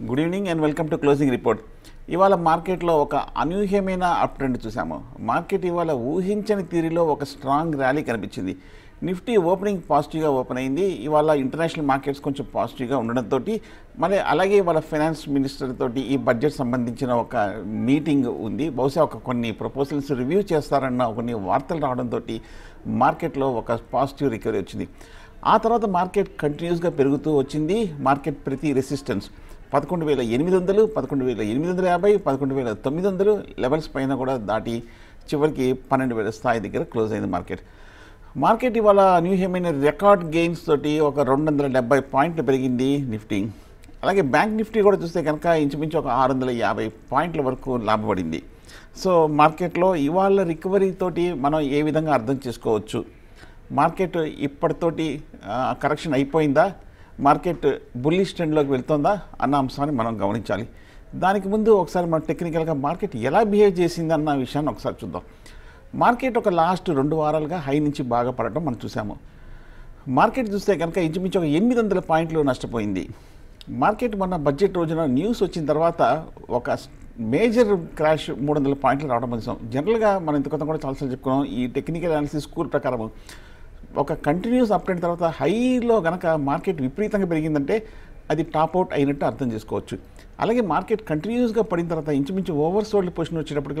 good evening and welcome to closing report ఇవాళ మార్కెట్లో ఒక అనూహ్యమైన అప్ ట్రెండ్ చూసాము మార్కెట్ ఇవాళ ఊహించని తీరులో ఒక స్ట్రాంగ్ ర్యాలీ కనిపించింది నిఫ్టీ ఓపెనింగ్ పాజిటివ్గా ఓపెన్ అయింది ఇవాళ ఇంటర్నేషనల్ మార్కెట్స్ కొంచెం పాజిటివ్గా ఉండడంతో మళ్ళీ అలాగే ఇవాళ ఫైనాన్స్ మినిస్టర్ తోటి ఈ బడ్జెట్ సంబంధించిన ఒక మీటింగ్ ఉంది బహుశా ఒక కొన్ని ప్రపోజల్స్ రివ్యూ చేస్తారన్న కొన్ని వార్తలు రావడంతో మార్కెట్లో ఒక పాజిటివ్ రికవరీ వచ్చింది ఆ తర్వాత మార్కెట్ కంటిన్యూస్గా పెరుగుతూ వచ్చింది మార్కెట్ ప్రతి రెసిస్టెన్స్ పదకొండు వేల ఎనిమిది వందలు పదకొండు వేల ఎనిమిది వందల యాభై పదకొండు వేల తొమ్మిది వందలు లెవెల్స్ పైన కూడా దాటి చివరికి పన్నెండు వేల స్థాయి దగ్గర క్లోజ్ అయింది మార్కెట్ మార్కెట్ ఇవాళ అనూహ్యమైన రికార్డ్ గెయిన్స్ తోటి ఒక రెండు వందల డెబ్బై పాయింట్లు పెరిగింది నిఫ్టీ అలాగే బ్యాంక్ నిఫ్టీ కూడా చూస్తే కనుక ఇంచుమించు ఒక ఆరు వందల యాభై పాయింట్ల వరకు లాభపడింది సో మార్కెట్లో ఇవాళ రికవరీ తోటి మనం ఏ విధంగా అర్థం చేసుకోవచ్చు మార్కెట్ ఇప్పటితోటి ఆ, కరెక్షన్ అయిపోయిందా మార్కెట్ బుల్లిష్ ట్రెండ్లోకి వెళ్తుందా అన్న అంశాన్ని మనం గమనించాలి దానికి ముందు ఒకసారి మనం టెక్నికల్గా మార్కెట్ ఎలా బిహేవ్ చేసింది అన్న విషయాన్ని ఒకసారి చూద్దాం మార్కెట్ ఒక లాస్ట్ రెండు వారాలుగా హై నుంచి బాగా పడటం మనం చూసాము మార్కెట్ చూస్తే కనుక ఇంచుమించు ఒక ఎనిమిది వందల పాయింట్లు నష్టపోయింది మార్కెట్ మొన్న బడ్జెట్ రోజున న్యూస్ వచ్చిన తర్వాత ఒక మేజర్ క్రాష్ మూడు వందల పాయింట్లు రావడం మనం చూసాం జనరల్గా మనం ఇంత కొత్త కూడా చాలాసార్లు చెప్పుకున్నాం ఈ టెక్నికల్ అనాలిసిస్ స్కూల్ ప్రకారం ఒక కంటిన్యూస్ అప్డేట్ తర్వాత హైలో గనక మార్కెట్ విపరీతంగా పెరిగిందంటే అది టాప్ అవుట్ అయినట్టు అర్థం చేసుకోవచ్చు అలాగే మార్కెట్ కంటిన్యూస్గా పడిన తర్వాత ఇంచుమించు ఓవర్ సోల్డ్ పొజిషన్ వచ్చేటప్పటికి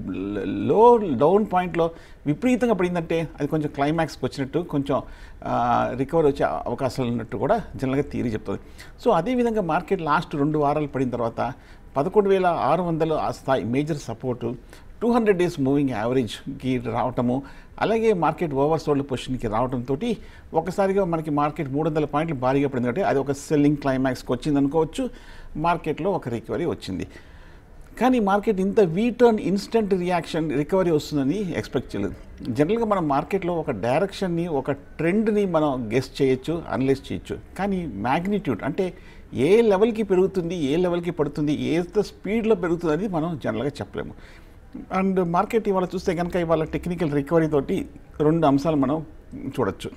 లో డౌన్ పాయింట్లో విపరీతంగా పడిందంటే అది కొంచెం క్లైమాక్స్కి వచ్చినట్టు కొంచెం రికవరీ వచ్చే అవకాశాలు ఉన్నట్టు కూడా జనరల్గా థియరీ చెప్తుంది సో అదేవిధంగా మార్కెట్ లాస్ట్ రెండు వారాలు పడిన తర్వాత పదకొండు వేల ఆరు వందలు ఆ స్థాయి major support two hundred days moving యావరేజ్కి రావటము అలాగే మార్కెట్ ఓవర్ సోల్డ్ పొజిషన్కి రావడంతో ఒకసారిగా మనకి మార్కెట్ మూడు వందల పాయింట్లు భారీగా పడింది అంటే అది ఒక సెల్లింగ్ క్లైమాక్స్కి వచ్చింది అనుకోవచ్చు మార్కెట్లో ఒక రికవరీ వచ్చింది కానీ మార్కెట్ ఇంత V turn instant reaction recovery వస్తుందని ఎక్స్పెక్ట్ చేయలేదు జనరల్గా మనం మార్కెట్లో ఒక డైరెక్షన్ని ఒక ట్రెండ్ని మనం గెస్ చేయొచ్చు అనలైజ్ చేయొచ్చు కానీ మ్యాగ్నిట్యూడ్ అంటే ఏ లెవెల్కి పెరుగుతుంది ఏ లెవెల్కి పడుతుంది ఏ స్పీడ్లో పెరుగుతుంది అనేది మనం జనరల్గా చెప్పలేము అండ్ మార్కెట్ ఇవాళ చూస్తే కనుక ఇవాళ టెక్నికల్ రికవరీ తోటి రెండు అంశాలు మనం చూడొచ్చు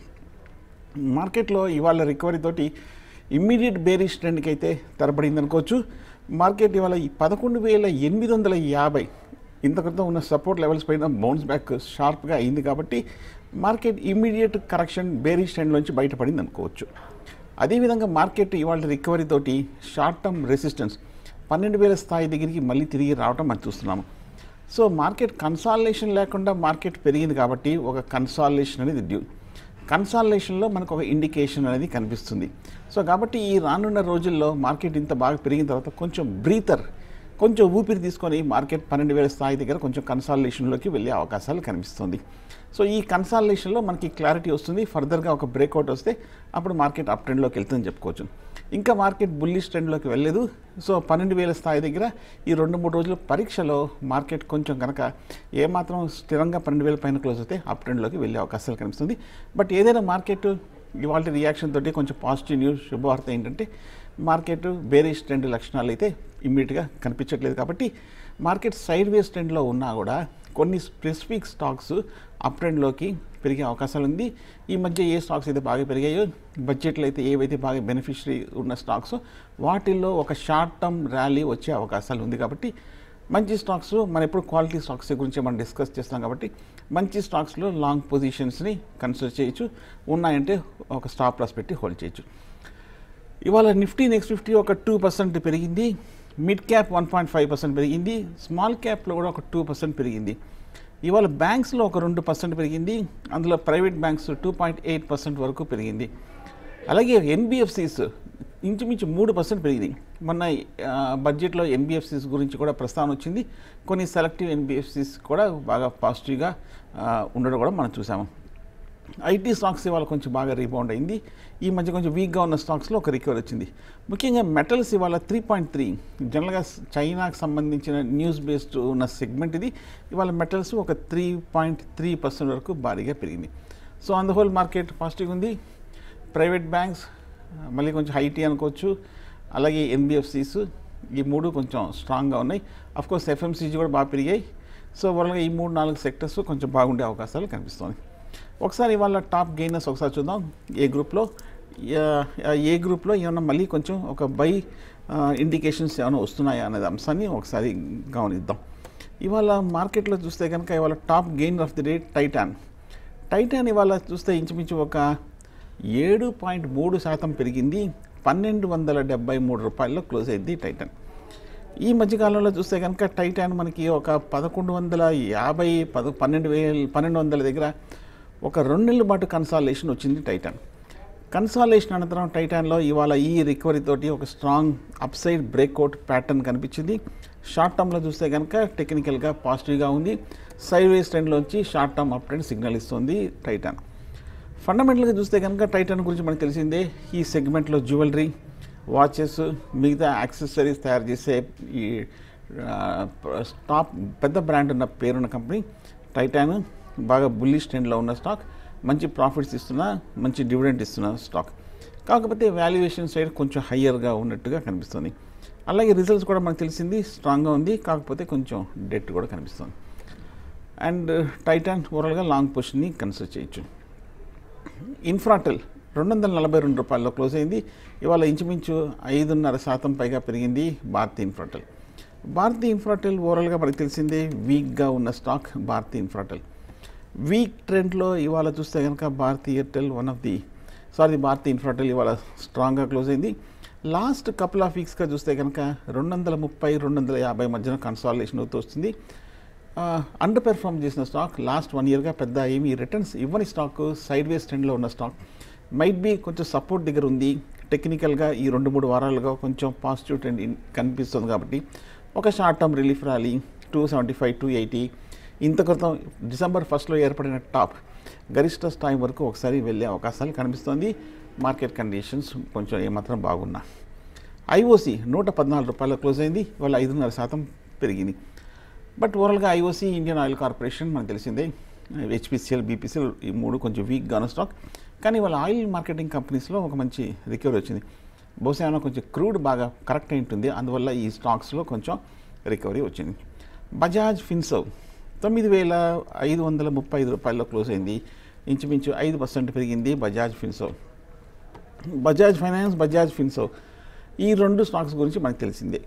మార్కెట్లో ఇవాళ రికవరీ తోటి ఇమ్మీడియట్ బేరిష్ ట్రెండ్కి అయితే తెరపడింది అనుకోవచ్చు మార్కెట్ ఇవాళ ఈ పదకొండు వేల ఎనిమిది వందల యాభై ఇంత క్రితం ఉన్న సపోర్ట్ లెవెల్స్ పైన బౌన్స్ బ్యాక్ షార్ప్గా అయింది కాబట్టి మార్కెట్ ఇమ్మీడియట్ కరెక్షన్ బేరిష్ ట్రెండ్లోంచి బయటపడింది అనుకోవచ్చు అదేవిధంగా మార్కెట్ ఇవాళ రికవరీ తోటి షార్ట్ టర్మ్ రెసిస్టెన్స్ పన్నెండు వేల స్థాయి దగ్గరికి మళ్ళీ తిరిగి రావడం మనం చూస్తున్నాము సో మార్కెట్ కన్సాలేషన్ లేకుండా మార్కెట్ పెరిగింది కాబట్టి ఒక కన్సాలేషన్ అనేది డ్యూ కన్సాలేషన్లో మనకు ఒక ఇండికేషన్ అనేది కనిపిస్తుంది సో కాబట్టి ఈ రానున్న రోజుల్లో మార్కెట్ ఇంత బాగా పెరిగిన తర్వాత కొంచెం బ్రీతర్ కొంచెం ఊపిరి తీసుకొని మార్కెట్ పన్నెండు వేల స్థాయి దగ్గర కొంచెం కన్సాలేషన్లోకి వెళ్ళే అవకాశాలు కనిపిస్తుంది సో ఈ కన్సాలేషన్లో మనకి క్లారిటీ వస్తుంది ఫర్దర్గా ఒక బ్రేక్అవుట్ వస్తే అప్పుడు మార్కెట్ అప్ ట్రెండ్లోకి వెళ్తుందని చెప్పుకోవచ్చు ఇంకా మార్కెట్ బుల్లిష్ ట్రెండ్లోకి వెళ్ళలేదు సో పన్నెండు వేల స్థాయి దగ్గర ఈ రెండు మూడు రోజుల పరీక్షలో మార్కెట్ కొంచెం కనుక ఏమాత్రం స్థిరంగా పన్నెండు వేల పైన క్లోజ్ అయితే అప్ ట్రెండ్లోకి వెళ్ళే అవకాశాలు కనిపిస్తుంది బట్ ఏదైనా మార్కెట్ ఇవాళ రియాక్షన్ తోటి కొంచెం పాజిటివ్ న్యూస్ శుభవార్త ఏంటంటే మార్కెట్ బేరిష్ ట్రెండ్ లక్షణాలు అయితే ఇమ్మీడియట్గా కనిపించట్లేదు కాబట్టి మార్కెట్ సైడ్ వేస్ ట్రెండ్లో ఉన్నా కూడా కొన్ని స్పెసిఫిక్ స్టాక్స్ అప్ ట్రెండ్లోకి పెరిగే అవకాశాలు ఉంది ఈ మధ్య ఏ స్టాక్స్ అయితే బాగా పెరిగాయో బడ్జెట్లో అయితే ఏవైతే బాగా బెనిఫిషరీ ఉన్న స్టాక్స్ వాటిల్లో ఒక షార్ట్ టర్మ్ ర్యాలీ వచ్చే అవకాశాలు ఉంది కాబట్టి మంచి స్టాక్స్ మనం ఎప్పుడు క్వాలిటీ స్టాక్స్ గురించి మనం డిస్కస్ చేస్తాం కాబట్టి మంచి స్టాక్స్లో లాంగ్ పొజిషన్స్ని కన్సిడర్ చేయొచ్చు ఉన్నాయంటే ఒక స్టాప్ లాస్ పెట్టి హోల్డ్ చేయొచ్చు ఇవాళ నిఫ్టీ నెక్స్ట్ ఫిఫ్టీ ఒక టూ పర్సెంట్ పెరిగింది mid cap one point five percent పెరిగింది స్మాల్ క్యాప్లో కూడా ఒక టూ పర్సెంట్ పెరిగింది ఇవాళ బ్యాంక్స్లో ఒక రెండు పర్సెంట్ పెరిగింది అందులో private banks two point eight percent వరకు పెరిగింది అలాగే ఎన్బిఎఫ్సిస్ ఇంచుమించు మూడు పర్సెంట్ పెరిగింది మొన్న ఆ, బడ్జెట్లో ఎన్బిఎఫ్సిస్ గురించి కూడా ప్రస్తావన వచ్చింది కొన్ని సెలెక్టివ్ ఎన్బిఎఫ్సిస్ కూడా బాగా పాజిటివ్గా ఆ, ఉండడం కూడా మనం చూసాము ఐటీ స్టాక్స్ ఇవాళ కొంచెం బాగా రీబౌండ్ అయింది ఈ మధ్య కొంచెం వీక్గా ఉన్న స్టాక్స్లో ఒక రికవరీ వచ్చింది ముఖ్యంగా మెటల్స్ ఇవాళ త్రీ పాయింట్ త్రీ జనరల్గా చైనాకు సంబంధించిన న్యూస్ బేస్డ్ ఉన్న సెగ్మెంట్ ఇది ఇవాళ మెటల్స్ ఒక త్రీ పాయింట్ త్రీ పర్సెంట్ వరకు భారీగా పెరిగింది so on the whole market positive ఉంది ప్రైవేట్ బ్యాంక్స్ మళ్ళీ కొంచెం హైటీ అనుకోవచ్చు అలాగే ఎన్బిఎఫ్సిస్ ఈ మూడు కొంచెం స్ట్రాంగ్గా ఉన్నాయి అఫ్కోర్స్ ఎఫ్ఎంసీజీ కూడా బాగా పెరిగాయి సో ఓవరాల్గా ఈ మూడు నాలుగు సెక్టర్స్ కొంచెం బాగుండే అవకాశాలు కనిపిస్తుంది ఒకసారి ఇవాళ టాప్ గెయినర్స్ ఒకసారి చూద్దాం ఏ గ్రూప్లో ఆ, ఏ గ్రూప్లో ఏమన్నా మళ్ళీ కొంచెం ఒక బై ఇండికేషన్స్ ఏమైనా వస్తున్నాయా అనేది అంశాన్ని ఒకసారి గమనిద్దాం ఇవాళ మార్కెట్లో చూస్తే కనుక ఇవాళ top gain of the day Titan Titan ఇవాళ చూస్తే ఇంచుమించు ఒక ఏడు పాయింట్ మూడు శాతం పెరిగింది పన్నెండు వందల డెబ్బై మూడు రూపాయల్లో క్లోజ్ అయింది టైటాన్ ఈ మధ్యకాలంలో చూస్తే కనుక టైటాన్ మనకి ఒక పదకొండు వందల యాభై పద పన్నెండు వేల పన్నెండు వందల దగ్గర ఒక రెండు నెలల పాటు కన్సాలేషన్ వచ్చింది టైటాన్ కన్సాలేషన్ అనంతరం టైటాన్లో ఇవాళ ఈ రికవరీ తోటి ఒక స్ట్రాంగ్ అప్సైడ్ బ్రేక్అవుట్ ప్యాటర్న్ కనిపించింది షార్ట్ టర్మ్లో చూస్తే కనుక టెక్నికల్గా పాజిటివ్గా ఉంది సైడ్ వేస్ ట్రెండ్లోంచి short term up trend signal ఇస్తుంది టైటాన్ ఫండమెంటల్గా చూస్తే కనుక టైటాన్ గురించి మనకు తెలిసిందే ఈ సెగ్మెంట్లో జ్యువెలరీ వాచెస్ మిగతా యాక్సెసరీస్ తయారు చేసే ఈ టాప్ పెద్ద బ్రాండ్ ఉన్న పేరున్న కంపెనీ టైటాన్ బాగా బుల్లిష్ ట్రెండ్లో ఉన్న స్టాక్ మంచి ప్రాఫిట్స్ ఇస్తున్న మంచి డివిడెంట్ ఇస్తున్న స్టాక్ కాకపోతే వాల్యుయేషన్ సైడ్ కొంచెం హయ్యర్గా ఉన్నట్టుగా కనిపిస్తుంది అలాగే రిజల్ట్స్ కూడా మనకు తెలిసింది స్ట్రాంగ్గా ఉంది కాకపోతే కొంచెం డెట్ కూడా కనిపిస్తుంది అండ్ టైటాన్ ఓవరాల్గా లాంగ్ పొజిషన్ని కన్సిడర్ చేయొచ్చు ఇన్ఫ్రాటెల్ రెండు వందల నలభై రెండు రూపాయల్లో క్లోజ్ అయింది ఇవాళ ఇంచుమించు ఐదున్నర శాతం పైగా పెరిగింది భారతీ ఇన్ఫ్రాటెల్ భారతీ ఇన్ఫ్రాటెల్ ఓవరాల్గా మనకు తెలిసిందే వీక్గా ఉన్న స్టాక్ భారతీ ఇన్ఫ్రాటెల్ వీక్ ట్రెండ్లో ఇవాళ చూస్తే కనుక Bharti Airtel one of the sorry Bharti Infratel ఇవాళ స్ట్రాంగ్గా క్లోజ్ అయింది లాస్ట్ కపుల్ ఆఫ్ వీక్స్గా చూస్తే కనుక రెండు వందల ముప్పై రెండు వందల యాభై మధ్యన కన్సాలిడేషన్ అవుతూ వస్తుంది అండర్ పెర్ఫామ్ చేసిన స్టాక్ లాస్ట్ వన్ ఇయర్గా పెద్ద ఏమీ రిటర్న్స్ ఇవ్వని స్టాక్ సైడ్ వేస్ ట్రెండ్లో ఉన్న స్టాక్ మైట్ బీ కొంచెం సపోర్ట్ దగ్గర ఉంది టెక్నికల్గా ఈ రెండు మూడు వారాలుగా కొంచెం పాజిటివ్ ట్రెండ్ ఇన్- కనిపిస్తుంది కాబట్టి ఒక short term relief rally two seventy five two eighty ఇంత క్రితం డిసెంబర్ ఫస్ట్లో ఏర్పడిన టాప్ గరిష్ట స్థాయి వరకు ఒకసారి వెళ్ళే అవకాశాలు కనిపిస్తుంది మార్కెట్ కండిషన్స్ కొంచెం ఏమాత్రం బాగున్నా ఐఓసి నూట పద్నాలుగు రూపాయల క్లోజ్ అయింది వాళ్ళ ఐదున్నర శాతం పెరిగింది బట్ ఓవరాల్గా ఐఓసి ఇండియన్ ఆయిల్ కార్పొరేషన్ మనకు తెలిసిందే హెచ్పిసిఎల్ బీపీసీఎల్ ఈ మూడు కొంచెం వీక్గాను స్టాక్ కానీ వాళ్ళ ఆయిల్ మార్కెటింగ్ కంపెనీస్లో ఒక మంచి రికవరీ వచ్చింది బహుశా ఏమైనా కొంచెం క్రూడ్ బాగా కరెక్ట్ అయి ఉంటుంది అందువల్ల ఈ స్టాక్స్లో కొంచెం రికవరీ వచ్చింది బజాజ్ ఫిన్సవ్ తొమ్మిది వేల ఐదు వందల ముప్పై ఐదు రూపాయల్లో క్లోజ్ అయింది ఇంచుమించు ఐదు పర్సెంట్ పెరిగింది Bajaj Finserv Bajaj finance Bajaj Finserv ఈ రెండు స్టాక్స్ గురించి మనకు తెలిసిందే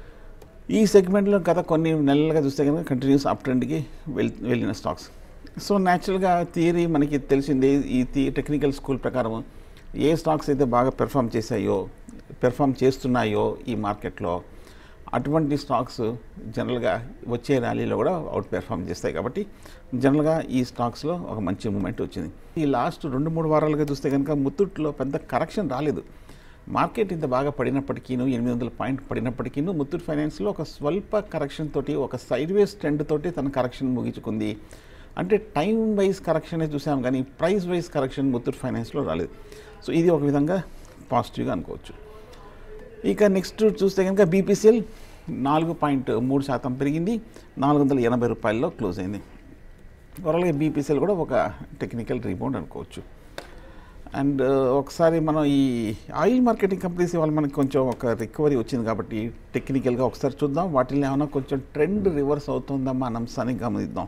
ఈ సెగ్మెంట్లో గత కొన్ని నెలలుగా చూస్తే కనుక కంటిన్యూస్ అప్ ట్రెండ్కి వెల్ వెళ్ళిన స్టాక్స్ సో న్యాచురల్గా థియరీ మనకి తెలిసిందే ఈ థీ టెక్నికల్ స్కూల్ ప్రకారం ఏ స్టాక్స్ అయితే బాగా పెర్ఫామ్ చేశాయో పెర్ఫామ్ చేస్తున్నాయో ఈ మార్కెట్లో అటువంటి స్టాక్స్ జనరల్గా వచ్చే ర్యాలీలో కూడా అవుట్ పెర్ఫామ్ చేస్తాయి కాబట్టి జనరల్గా ఈ స్టాక్స్లో ఒక మంచి మూమెంట్ వచ్చింది ఈ లాస్ట్ రెండు మూడు వారాలుగా చూస్తే కనుక ముత్తూట్లో పెద్ద కరెక్షన్ రాలేదు మార్కెట్ ఇంత బాగా పడినప్పటికీను ఎనిమిది వందల పాయింట్ పడినప్పటికీను ముత్తూట్ ఫైనాన్స్లో ఒక స్వల్ప కరెక్షన్ తోటి ఒక సైడ్ వేస్ ట్రెండ్ తోటి తన కరెక్షన్ ముగించుకుంది అంటే టైం వైజ్ కరెక్షనే చూసాం కానీ ప్రైస్ వైజ్ కరెక్షన్ ముత్తూట్ ఫైనాన్స్లో రాలేదు సో ఇది ఒక విధంగా పాజిటివ్గా అనుకోవచ్చు ఇక నెక్స్ట్ చూస్తే కనుక బీపీసీఎల్ నాలుగు పాయింట్ మూడు శాతం పెరిగింది నాలుగు వందల ఎనభై రూపాయల్లో క్లోజ్ అయింది ఓవరాల్గా బీపీసీఎల్ కూడా ఒక టెక్నికల్ రీబౌండ్ అనుకోవచ్చు అండ్ ఒకసారి మనం ఈ ఆయిల్ మార్కెటింగ్ కంపెనీస్ ఇవాళ మనకి కొంచెం ఒక రికవరీ వచ్చింది కాబట్టి టెక్నికల్గా ఒకసారి చూద్దాం వాటిని ఏమైనా కొంచెం ట్రెండ్ రివర్స్ అవుతుందమ్మా అన్న అంశాన్ని గమనిద్దాం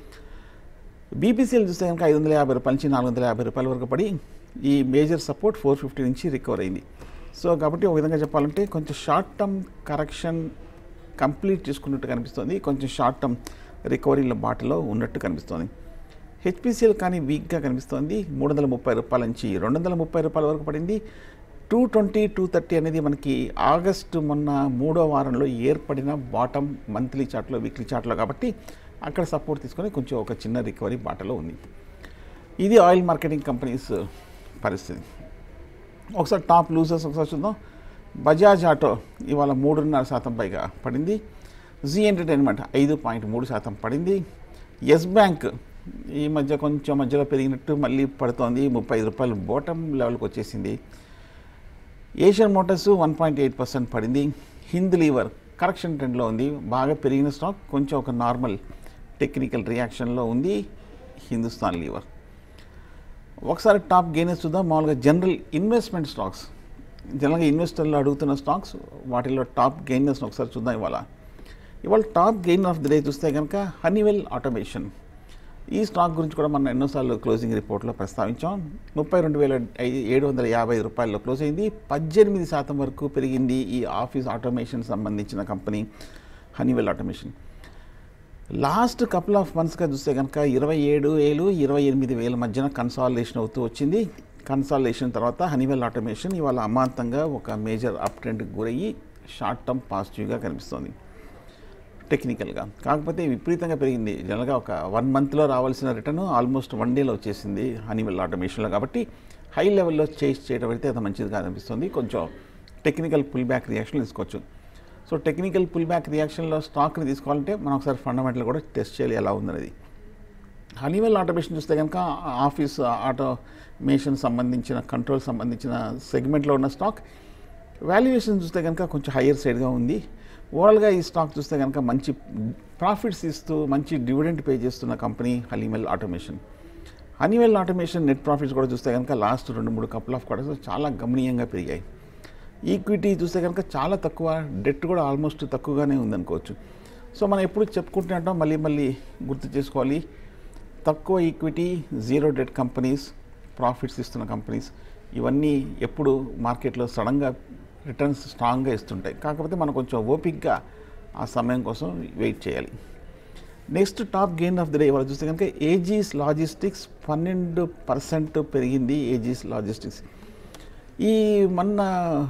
బీపీసీఎల్ చూస్తే కనుక ఐదు వందల యాభై రూపాయల నుంచి నాలుగు వందల యాభై రూపాయల వరకు పడి ఈ మేజర్ సపోర్ట్ ఫోర్ ఫిఫ్టీ నుంచి రికవర్ అయింది సో కాబట్టి ఒక విధంగా చెప్పాలంటే కొంచెం షార్ట్ టర్మ్ కరెక్షన్ కంప్లీట్ చేసుకున్నట్టు కనిపిస్తుంది కొంచెం షార్ట్ టర్మ్ రికవరీల బాటలో ఉన్నట్టు కనిపిస్తుంది హెచ్పిసిఎల్ కానీ వీక్గా కనిపిస్తోంది మూడు వందల ముప్పై రూపాయల నుంచి రెండు వందల ముప్పై రూపాయల వరకు పడింది టూ ట్వంటీ టూ థర్టీ అనేది మనకి ఆగస్టు మొన్న మూడో వారంలో ఏర్పడిన బాటమ్ మంత్లీ చార్ట్లో వీక్లీ చార్ట్లో కాబట్టి అక్కడ సపోర్ట్ తీసుకొని కొంచెం ఒక చిన్న రికవరీ బాటలో ఉంది ఇది ఆయిల్ మార్కెటింగ్ కంపెనీస్ పరిస్థితి ఒకసారి టాప్ లూజర్స్ ఒకసారి చూద్దాం బజాజ్ ఆటో ఇవాళ మూడున్నర శాతం పైగా పడింది జీ ఎంటర్టైన్మెంట్ ఐదు పాయింట్ మూడు శాతం పడింది ఎస్ బ్యాంక్ ఈ మధ్య కొంచెం మధ్యలో పెరిగినట్టు మళ్ళీ పడుతోంది ముప్పై ఐదు రూపాయలు బాటమ్ లెవెల్కి వచ్చేసింది Asian motors one point eight percent పడింది హింద్ లీవర్ కరెక్షన్ ట్రెండ్లో ఉంది బాగా పెరిగిన స్టాక్ కొంచెం ఒక నార్మల్ టెక్నికల్ రియాక్షన్లో ఉంది హిందుస్థాన్ లీవర్ ఒకసారి టాప్ గెయినర్స్ చూద్దాం మామూలుగా జనరల్ ఇన్వెస్ట్మెంట్ స్టాక్స్ జనరల్గా ఇన్వెస్టర్లు అడుగుతున్న స్టాక్స్ వాటిలో టాప్ గెయినర్స్ని ఒకసారి చూద్దాం ఇవాళ ఇవాళ top gain of the day చూస్తే కనుక హనీవెల్ ఆటోమేషన్ ఈ స్టాక్ గురించి కూడా మనం ఎన్నోసార్లు క్లోజింగ్ రిపోర్ట్లో ప్రస్తావించాం ముప్పై రెండు వేల ఐ- ఏడు వందల యాభై రూపాయల్లో క్లోజ్ అయింది పద్దెనిమిది శాతం వరకు పెరిగింది ఈ ఆఫీస్ ఆటోమేషన్ సంబంధించిన company Honeywell automation last couple of మంత్స్గా చూస్తే కనుక ఇరవై ఏడు వేలు ఇరవై ఎనిమిది వేల మధ్యన కన్సాలిడేషన్ అవుతూ వచ్చింది కన్సాలిడేషన్ తర్వాత హనీవెల్ ఆటోమేషన్ ఇవాళ అమాంతంగా ఒక మేజర్ అప్ ట్రెండ్కి గురయ్యి షార్ట్ టర్మ్ పాజిటివ్గా కనిపిస్తోంది టెక్నికల్గా కాకపోతే విపరీతంగా పెరిగింది జనరల్గా ఒక వన్ మంత్లో రావాల్సిన రిటర్న్ ఆల్మోస్ట్ వన్ డేలో వచ్చేసింది హనీవెల్ ఆటోమేషన్లో కాబట్టి హై లెవెల్లో చేసి చేయడం అయితే అంత మంచిదిగా అనిపిస్తుంది కొంచెం టెక్నికల్ పుల్ బ్యాక్ రియాక్షన్ తీసుకోవచ్చు సో టెక్నికల్ పుల్ బ్యాక్ రియాక్షన్లో స్టాక్ని తీసుకోవాలంటే మనం ఒకసారి ఫండమెంటల్ కూడా టెస్ట్ చేయాలి ఎలా ఉందనేది హనీవెల్ ఆటోమేషన్ చూస్తే కనుక ఆఫీస్ ఆటోమేషన్ సంబంధించిన కంట్రోల్ సంబంధించిన సెగ్మెంట్లో ఉన్న స్టాక్ వాల్యుయేషన్ చూస్తే కనుక కొంచెం హయ్యర్ సైడ్గా ఉంది ఓవరాల్గా ఈ స్టాక్ చూస్తే కనుక మంచి ప్రాఫిట్స్ ఇస్తూ మంచి డివిడెంట్ పే చేస్తున్న company Honeywell automation Honeywell automation net profits కూడా చూస్తే కనుక లాస్ట్ రెండు మూడు కపుల్ ఆఫ్ క్వార్టర్స్ చాలా గమనీయంగా పెరిగాయి ఈక్విటీ చూస్తే కనుక చాలా తక్కువ డెట్ కూడా ఆల్మోస్ట్ తక్కువగానే ఉందనుకోవచ్చు సో మనం ఎప్పుడు చెప్పుకుంటూనే ఉంటాం మళ్ళీ మళ్ళీ గుర్తు చేసుకోవాలి తక్కువ equity zero debt companies profits ఇస్తున్న కంపెనీస్ ఇవన్నీ ఎప్పుడు మార్కెట్లో సడన్గా రిటర్న్స్ స్ట్రాంగ్గా ఇస్తుంటాయి కాకపోతే మనం కొంచెం ఓపిక్గా ఆ సమయం కోసం వెయిట్ చేయాలి next top gain of the day ఇవాళ చూస్తే కనుక ఏజీస్ లాజిస్టిక్స్ పన్నెండు పర్సెంట్ పెరిగింది ఏజీస్ లాజిస్టిక్స్ ఈ మొన్న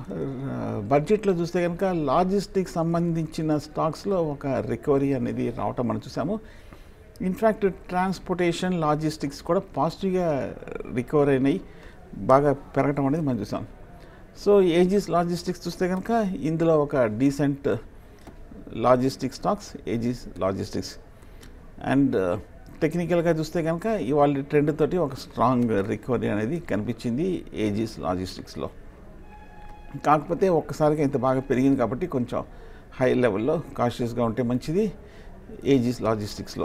బడ్జెట్లో చూస్తే కనుక లాజిస్టిక్స్ సంబంధించిన స్టాక్స్లో ఒక రికవరీ అనేది రావటం మనం చూసాము ఇన్ఫ్యాక్ట్ ట్రాన్స్పోర్టేషన్ లాజిస్టిక్స్ కూడా పాజిటివ్గా రికవర్ అయినాయి బాగా పెరగటం అనేది మనం చూసాం సో ఏజీస్ లాజిస్టిక్స్ చూస్తే కనుక ఇందులో ఒక decent logistic stocks Aegis logistics and టెక్నికల్గా చూస్తే కనుక ఇవాళ ట్రెండ్ తోటి ఒక స్ట్రాంగ్ రికవరీ అనేది కనిపించింది ఏజీస్ లాజిస్టిక్స్లో కాకపోతే ఒక్కసారిగా ఇంత బాగా పెరిగింది కాబట్టి కొంచెం హై లెవెల్లో కాషియస్గా ఉంటే మంచిది ఏజీస్ లాజిస్టిక్స్లో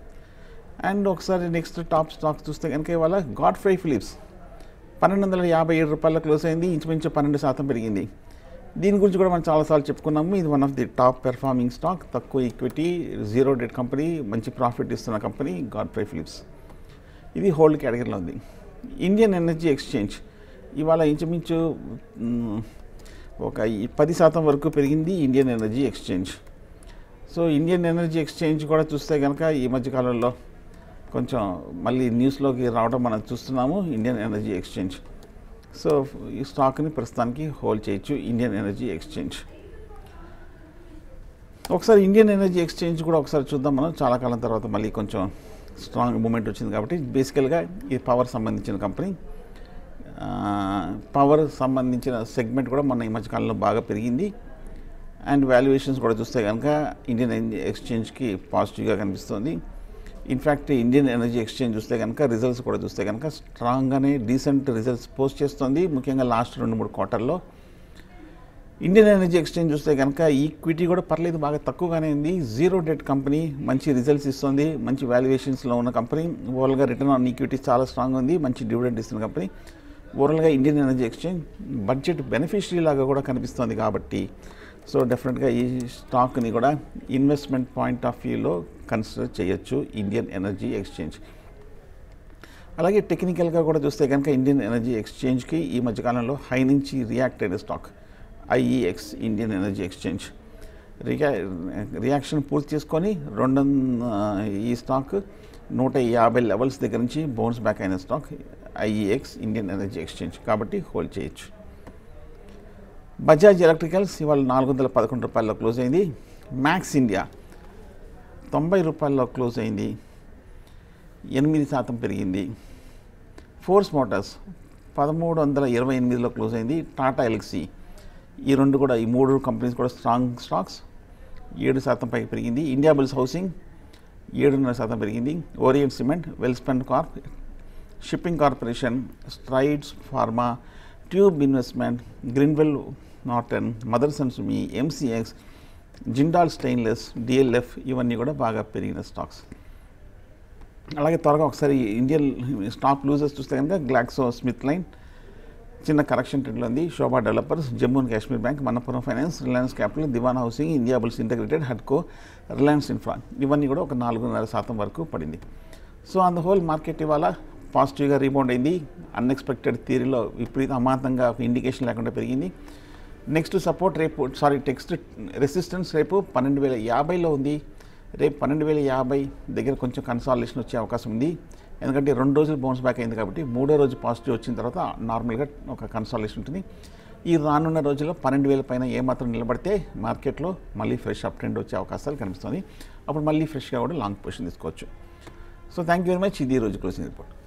అండ్ ఒకసారి నెక్స్ట్ టాప్ స్టాక్ చూస్తే కనుక ఇవాళ గాడ్ ఫ్రై ఫిలిప్స్ పన్నెండు వందల యాభై ఏడు రూపాయల క్లోజ్ అయింది ఇంచుమించు పన్నెండు శాతం పెరిగింది దీని గురించి కూడా మనం చాలాసార్లు చెప్పుకున్నాము ఇది one of the top performing stock తక్కువ ఈక్విటీ జీరో డెట్ కంపెనీ మంచి ప్రాఫిట్ ఇస్తున్న కంపెనీ గాడ్ ఫ్రై ఫిలిప్స్ ఇది హోల్డ్ కేటగిరీలో ఉంది ఇండియన్ ఎనర్జీ ఎక్స్చేంజ్ ఇవాళ ఇంచుమించు మ్, ఒక ఈ పది శాతం వరకు పెరిగింది Indian Energy Exchange so Indian Energy Exchange కూడా చూస్తే కనుక ఈ మధ్యకాలంలో కొంచెం మళ్ళీ న్యూస్లోకి రావడం మనం చూస్తున్నాము ఇండియన్ ఎనర్జీ ఎక్స్చేంజ్ సో ఈ స్టాక్ని ప్రస్తుతానికి హోల్డ్ చేయొచ్చు ఇండియన్ ఎనర్జీ ఎక్స్చేంజ్ ఒకసారి ఇండియన్ ఎనర్జీ ఎక్స్చేంజ్ కూడా ఒకసారి చూద్దాం మనం చాలా కాలం తర్వాత మళ్ళీ కొంచెం స్ట్రాంగ్ మూమెంట్ వచ్చింది కాబట్టి బేసికల్గా ఇది పవర్ సంబంధించిన కంపెనీ పవర్ సంబంధించిన సెగ్మెంట్ కూడా మొన్న ఈ మధ్యకాలంలో బాగా పెరిగింది అండ్ వాల్యుయేషన్స్ కూడా చూస్తే కనుక ఇండియన్ ఎనర్జీ ఎక్స్చేంజ్కి పాజిటివ్గా కనిపిస్తుంది ఇన్ఫ్యాక్ట్ ఇండియన్ ఎనర్జీ ఎక్స్చేంజ్ చూస్తే కనుక రిజల్ట్స్ కూడా చూస్తే కనుక స్ట్రాంగ్గానే డీసెంట్ రిజల్ట్స్ పోస్ట్ చేస్తుంది ముఖ్యంగా లాస్ట్ రెండు మూడు క్వార్టర్లో ఇండియన్ ఎనర్జీ ఎక్స్చేంజ్ చూస్తే కనుక ఈక్విటీ కూడా పర్లేదు బాగా తక్కువగానే ఉంది జీరో డెట్ కంపెనీ మంచి రిజల్ట్స్ ఇస్తుంది మంచి వాల్యుయేషన్స్లో ఉన్న కంపెనీ ఓవరాల్గా రిటర్న్ ఆన్ ఈక్విటీ చాలా స్ట్రాంగ్ ఉంది మంచి డివిడెంట్ ఇస్తున్న కంపెనీ ఓవరాల్గా Indian Energy Exchange budget beneficiary లాగా కూడా కనిపిస్తుంది కాబట్టి సో డెఫినెట్గా ఈ స్టాక్ని కూడా ఇన్వెస్ట్మెంట్ పాయింట్ ఆఫ్ వ్యూలో కన్సిడర్ చేయొచ్చు ఇండియన్ ఎనర్జీ ఎక్స్చేంజ్ అలాగే టెక్నికల్గా కూడా చూస్తే కనుక ఇండియన్ ఎనర్జీ ఎక్స్చేంజ్కి ఈ మధ్యకాలంలో హై నుంచి రియాక్ట్ అయిన stock IEX Indian Energy Exchange రియా రియాక్షన్ పూర్తి చేసుకొని రెండు ఈ స్టాక్ నూట యాభై లెవెల్స్ దగ్గర నుంచి బౌన్స్ బ్యాక్ అయిన stock IEX Indian Energy Exchange కాబట్టి హోల్డ్ చేయొచ్చు బజాజ్ ఎలక్ట్రికల్స్ ఇవాళ నాలుగు వందల పదకొండు రూపాయల్లో క్లోజ్ అయింది మ్యాక్స్ ఇండియా తొంభై రూపాయల్లో క్లోజ్ అయింది ఎనిమిది శాతం పెరిగింది ఫోర్స్ మోటార్స్ పదమూడు వందల ఇరవై ఎనిమిదిలో క్లోజ్ అయింది టాటా ఎల్క్సీ ఈ రెండు కూడా ఈ మూడు కంపెనీస్ కూడా స్ట్రాంగ్ స్టాక్స్ ఏడు శాతం పైకి పెరిగింది ఇండియా బిల్స్ హౌసింగ్ ఏడున్నర శాతం పెరిగింది Orient Cement Welspun Corp Shipping Corporation Strides Pharma Tube Investment Grindwell Norton Motherson Sumi MCX Jindal Stainless DLF ఇవన్నీ కూడా బాగా పెరిగిన స్టాక్స్ అలాగే త్వరగా ఒకసారి ఇండియన్ స్టాక్ లూజర్స్ చూస్తే కనుక గ్లాక్సో స్మిత్ లైన్ చిన్న కరెక్షన్ ట్రెండ్లో ఉంది Sobha Developers Jammu and Kashmir Bank Manappuram Finance Reliance Capital Dewan Housing Indiabulls Integrated హడ్కో రిలయన్స్ ఇన్ఫ్రా ఇవన్నీ కూడా ఒక నాలుగున్నర శాతం వరకు పడింది so on the whole market ఇవాళ పాజిటివ్గా రీబౌండ్ అయింది అన్ఎక్స్పెక్టెడ్ థియరీలో విపరీత అమాంతంగా ఇండికేషన్ లేకుండా పెరిగింది నెక్స్ట్ సపోర్ట్ రేపు సారీ టెక్స్ట్ రెసిస్టెన్స్ రేపు పన్నెండు వేల యాభైలో ఉంది రేపు పన్నెండు వేల యాభై దగ్గర కొంచెం కన్సాలేషన్ వచ్చే అవకాశం ఉంది ఎందుకంటే రెండు రోజులు బౌన్స్ బ్యాక్ అయింది కాబట్టి మూడో రోజు పాజిటివ్ వచ్చిన తర్వాత నార్మల్గా ఒక కన్సాలేషన్ ఉంటుంది ఈ రానున్న రోజుల్లో పన్నెండు వేల పైన ఏమాత్రం నిలబడితే మార్కెట్లో మళ్ళీ ఫ్రెష్ అప్ ట్రెండ్ వచ్చే అవకాశాలు కనిపిస్తుంది అప్పుడు మళ్ళీ ఫ్రెష్గా కూడా లాంగ్ పొజిషన్ తీసుకోవచ్చు so thank you very much ఇది ఈ రోజు క్లోజింగ్ రిపోర్ట్